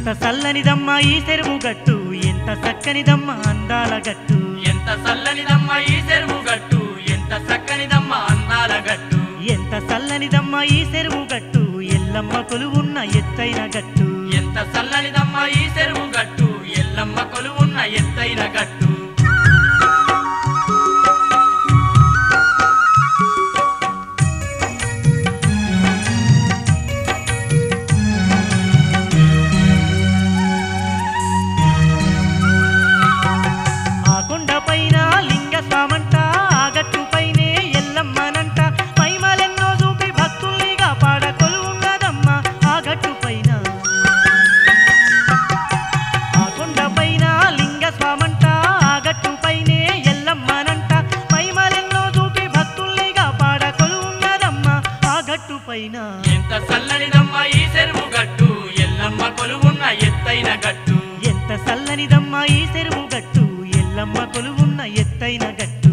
ఎంత చల్లనిదమ్మా ఈ చెరువు గట్టు ఎంత చక్కనిదమ్మా అందాల గట్టు ఎంత చల్లనిదమ్మ ఈ చెరువు గట్టు ఎంత చక్కనిదమ్మ అందాల గట్టు ఎంత చల్లనిదమ్మా ఈ చెరువు గట్టు ఎల్లమ్మ కొలువున్న ఎత్తైన గట్టు ఎంత చల్లనిదమ్మ ఈ చెరువు గట్టు ఎల్లమ్మ కొలువున్న ఎత్తైన గట్టు ఆ కొండ పైన లింగ స్వామంట ఆ గట్టు పైనే ఎల్లమ్మనంట మైమలెన్నో చూపి భక్తుల్నిగా పాడ కొలువున్నదమ్మా ఆ గట్టు పైన ఆ కొండ పైన లింగ స్వామంట ఆ గట్టు పైనే ఎల్లమ్మనంట మైమలెన్నో చూపి భక్తుల్నిగా పాడ కొలువున్నదమ్మా ఆ గట్టు పైన ఎంత చల్లనిదమ్మ ఈ చెరువు గట్టు ఎల్లమ్మ కొలువున్న ఎత్తైన గట్టు ఎంత చల్లనిదమ్మా ఈ చెరువు గట్టు ఎల్లమ్మ కొలువున్న ఎత్తైన గట్టు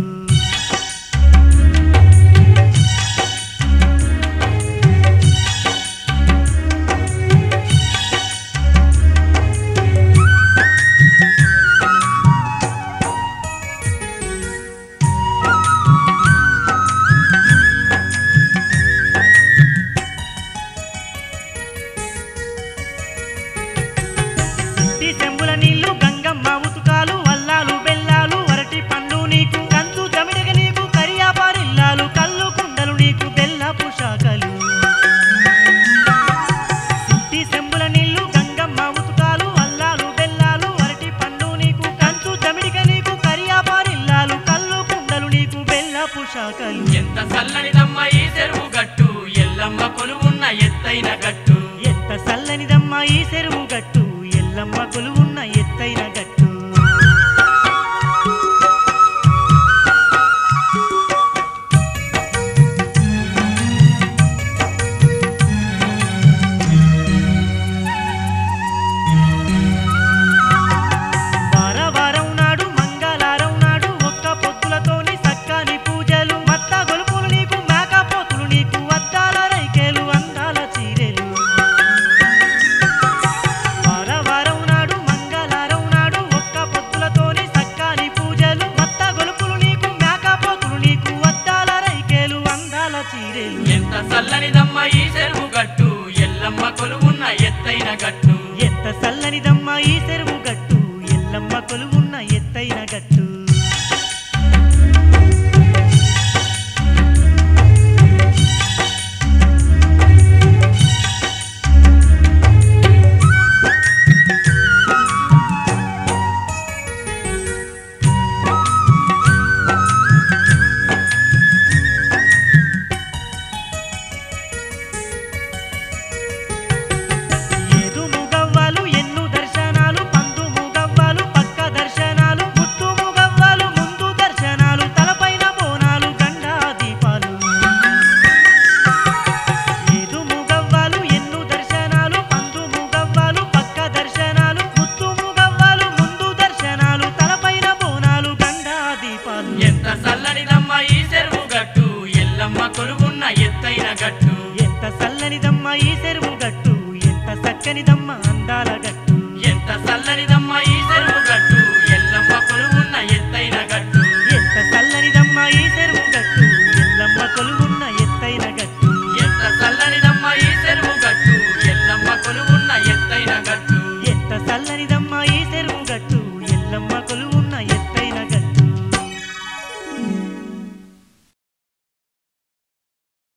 ఇంటి చెంబుల నీళ్లు గంగమ్మ ఉతుకాలు అల్లాలు బెల్లాలు వరటి పండు నీకు కంచు జమిడగ నీకు కరియాపారిల్లాలు కళ్ళు కుండలు నీకు బెల్లపు శాఖలు ఇంటి చెంబుల నీళ్లు గంగమ్మ ఉతుకాలు అల్లాలు బెల్లాలు వరటి పండు నీకు కంచు జమిడిగ నీకు కరియాపారిల్లాలు కళ్ళు కుండలు నీకు బెల్లపు శాఖలు ఎంత చల్లనిదమ్మ ఈ చెరువు గట్టు ఎల్లమ్మ కొలువున్న ఎత్తైన గట్టు ఎంత చల్లనిదమ్మా ఈ చెరువు గట్టు ఎల్లమ్మ కొలువున్న ఎత్తైన గట్టు వార వారం నాడు మంగళారం నాడు ఒక్క పొద్దులతోని సక్కని పూజలు మత్త గొలుపులు నీకు మేకపోతులు నీకు అద్దాల రైకేలు అందాల చీరెలు వార వారం నాడు మంగళారం నాడు ఒక్క పొద్దులతోని సక్కని పూజలు మత్త గొలుపులు నీకు మేకపోతులు నీకు అద్దాల రైకేలు అందాల చీరెలు ఎంత చల్లనిదమ్మ ఈ చెరువు గట్టు ఎల్లమ్మ కొలువున్న ఎత్తైన గట్టు ఎంత చల్లనిదమ్మా ఈ చెరువు గట్టు ఎల్లమ్మ కొలువున్న ఎత్తైన గట్టు ఏదు ముగవ్వాలు ఎన్ను దర్శనాలు పందు ముగవ్వాలు పక్క దర్శనాలు ముత్తు ముగవ్వాలు ముందు దర్శనాలు తలపైన బోనాలు గండా దీపాలు ఏదు ముగవ్వాలు ఎన్ను దర్శనాలు పందు ముగవ్వాలు పక్క దర్శనాలు ముత్తు ముగవ్వాలు ముందు దర్శనాలు తలపైన బోనాలు గండా దీపాలు ఎంత చల్లనిదమ్మ ఈ చెరువు గట్టు ఎల్లమ్మ కొలువున్న ఎత్తైన గట్టు ఎంత చల్లనిదమ్మా ఈ చెరువు గట్టు ఎంత చక్కనిదమ్మ అందాల గట్టు ఎంత చల్లనిదమ్మ ఈ చెరువు గట్టు ఎల్లమ్మ కొలువున్న ఎత్తైన గట్టు ఎంత చల్లనిదమ్మా ఈ చెరువు గట్టు ఎల్లమ్మ కొలువున్న ఎత్తైన గట్టు ఎంత చల్లనిదమ్మ ఈ చెరువు గట్టు ఎల్లమ్మ కొలువున్న ఎత్తైన గట్టు